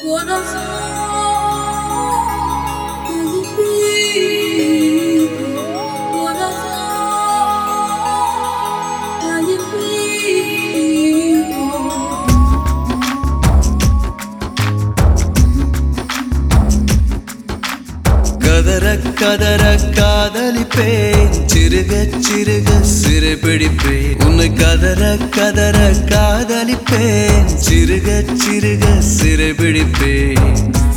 கதற கதற காதலிப்பேன் சிறுக சிறுக சிறு பிடிப்பேன் உன்னை கதற கதற காதலிப்பேன் சிறுக சிறுக சிறு பிடிப்பேன்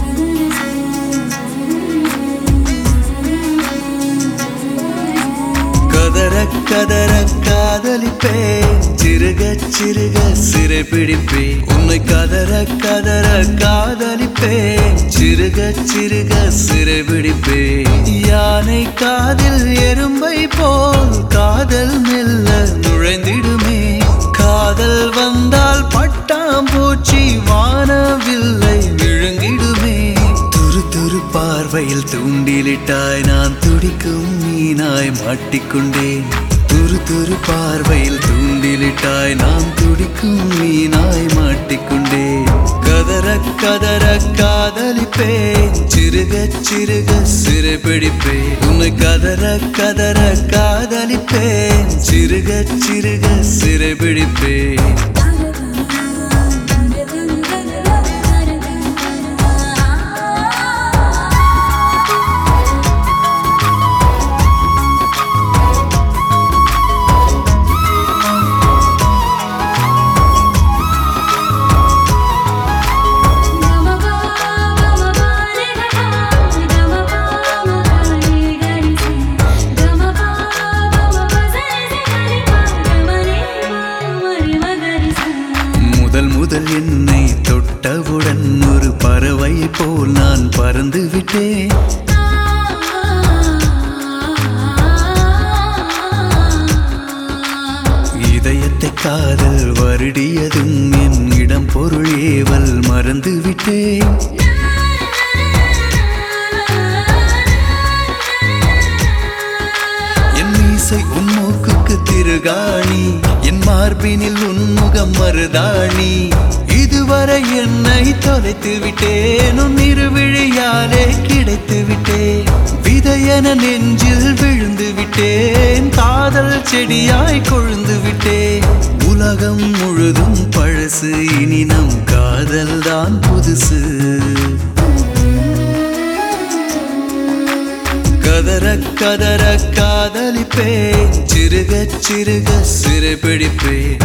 கதற கதற காதலிப்பேன் சிறுக சிறுக சிறை பிடிப்பேன் உன்னை கதற கதற காதலிப்பேன் சிறுக சிறுக சிறை பிடிப்பேன் யானை காதில் எறும்பை போல் காதல் மெல்ல நுழைந்திடுமே காதல் வந்தால் பட்டாம்பூச்சி வானவில்லை விழுங்கிடுமே துரு துரு பார்வையில் தூண்டிலிட்டாய் நான் துடிக்கும் மீனாய் மாட்டிக்கொண்டேன் துரு துரு பார்வையில் தூண்டிலிட்டாய் நான் துடிக்கும் மீனாய் மாட்டிக்கொண்டேன் கதற கதற காதலிப்பேன் சிறுக சிறுக சிறு பிடிப்பேன் உன்னை கதற கதற காதலிப்பேன் சிறுக சிறுக சிறு பிடிப்பேன் முதல் முதல் என்னை தொட்டவுடன் ஒரு பறவை போல் நான் பறந்து விட்டேன் இதயத்தை காதல் வருடியதும் என் இடம் பொருள் ஏவல் மறந்து விட்டேன் என் மீசை உன் மூக்குக்கு திருகாணி என் மார்பினில் உன் முகம் மருதாணி இதுவரை என்னை தொலைத்து விட்டேன் உன் இருவிழியாலே கிடைத்து விட்டேன் விதையென நெஞ்சில் விழுந்து விட்டேன் காதல் செடியாய் கொழுந்து விட்டேன் உலகம் முழுதும் பழசு இனி நம் காதல் தான் புதுசு கதற கதற காதலிப்பேன் சிறுக சிறுக சிறு பிடிப்பேன்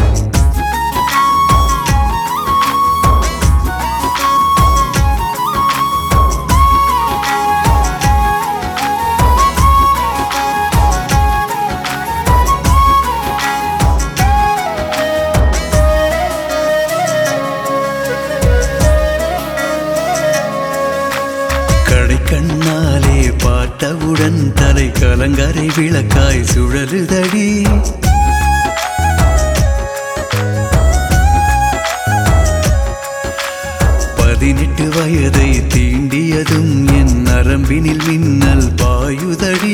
கடை கண்ணாலே பார்த்தவுடன் தலை கலங்கரை விளக்காய் சுழலுதடி பதினெட்டு வயதை தீண்டியதும் என் நரம்பினில் மின்னல் பாயுதடி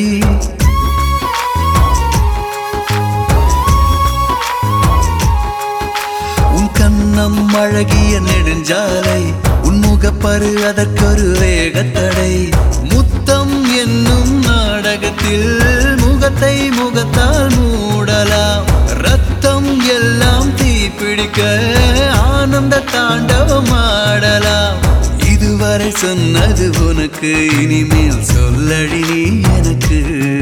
உன் கண்ணம் அழகிய நெடுஞ்சாலை உன் முகப்பரு அதற்கொரு வேகத்தடை முத்தம் என்னும் நாடகத்தில் முகத்தை முகத்தால் மூடலாம் ரத்தம் எல்லாம் தீப்பிடிக்க ஆனந்த தாண்டவம் ஆடலாம் இதுவரை சொன்னது உனக்கு இனிமேல் சொல்லடி நீ எனக்கு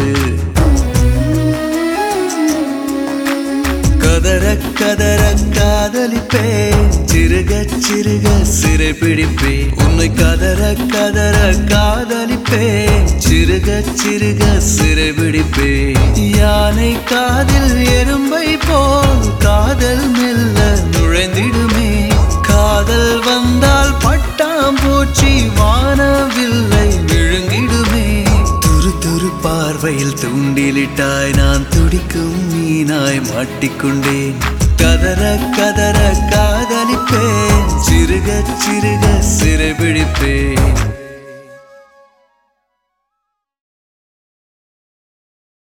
கதற கதற காதலிப்பேன் சிறுக சிறுக சிறை பிடிப்பேன் உன்னை கதற கதற காதலிப்பேன் சிறுக சிறுக சிறை பிடிப்பேன் யானை காதில் எறும்பை போல் காதல் மெல்ல நுழைந்திடுமே காதல் வந்தால் பட்டாம்பூச்சி வானவில்லை விழுங்கிடுமே துரு துரு பார்வையில் தூண்டிலிட்டாய் நான் துடிக்கும் மீனாய் மாட்டிக்கொண்டேன் கதற கதற காதலிப்பேன் சிறுக சிறுக சிறை பிடிப்பேன்